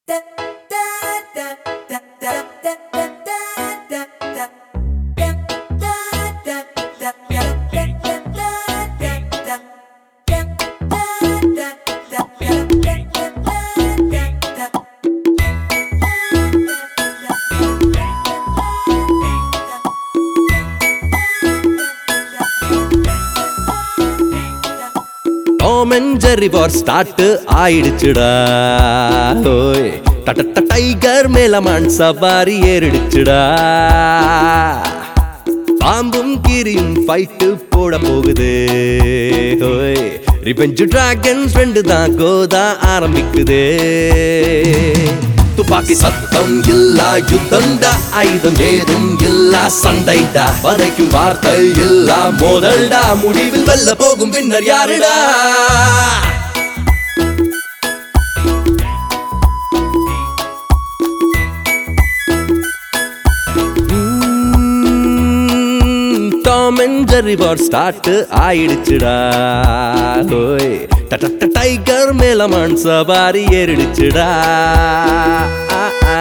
Tom and Jerry war start ஆயிடுச்சுடா ஓய் டட்ட டைகர் மேல மான் சவாரி ஏறிடுச்சுடா பாம்பும் கீரியும் ஃபைட்டு போட போகுது ஓய் ரிவெஞ்ச் டிராகன்ஸ் ரெண்டு தான் கோதா ஆரம்பிக்குது துப்பாக்கி சத்தம் இல்லா யுத்தம்டா ஆயுதம் ஏதும் இல்லா சண்டைடா வதைக்கும் வார்த்தை இல்லா மோதல்டா முடிவில் வெல்ல போகும் பின்னர் யாருடா Tom and Jerry war start ஆயிடுச்சுடா ஓய் டட்ட டைகர் மேல மான் சவாரி ஏறிடுச்சுடா ஆ, ஆ.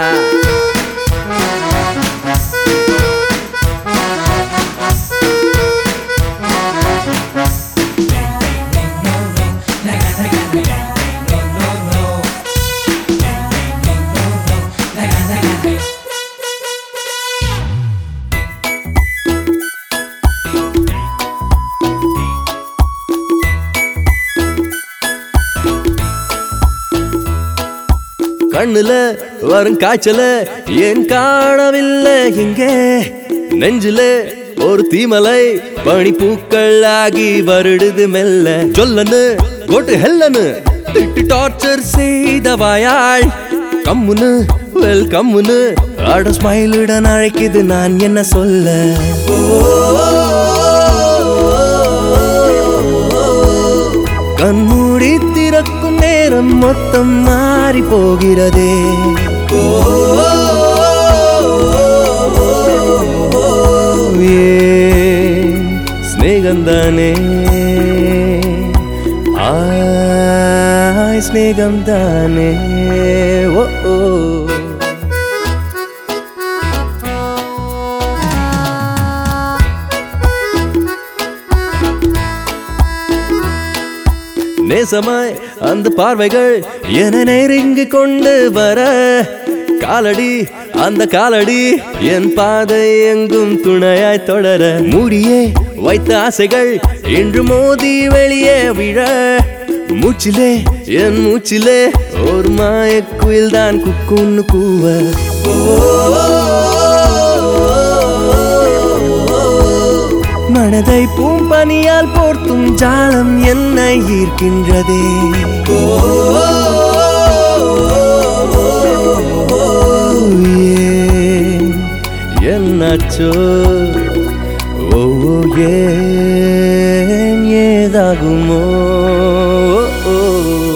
கண்ணுல வரும் காய்ச்சல ஏன் காணவில்லை எங்கே நெஞ்சில ஒரு தீமலை பனி பூக்கள் ஆகி வருடுது மெல்ல சொல்லனு கோட்டு ஹெல்லனு திட்டு டார்ச்சர் செய்த வாயாள் கம்முனு வெல் கம்முனு அட ஸ்மைலுடன் அழைக்குது நான் என்ன சொல்ல கண்மூடி திறக்கும் நேரம் மொத்தம் மாறி போகிறதே ஸ்நேகந்தானே ஆய் ஸ்நேகம்தானே ஓ ஓ நேசமாய் அந்த பார்வைகள் என நெருங்கி கொண்டு வர காலடி அந்த காலடி என் பாதை எங்கும் துணையாய் தொடர மூடியே வைத்த ஆசைகள் இன்று மோதி வெளியே விழ மூச்சிலே என் மூச்சிலே ஒரு மாயக்குயில் தான் குக்குன்னு கூவ மனதை பூம்பனியால் போர்த்தும் ஜாலம் என்னை ஈர்க்கின்றதே ஏன் என்னாச்சோ ஓ ஏன் ஏதாகுமோ ஓ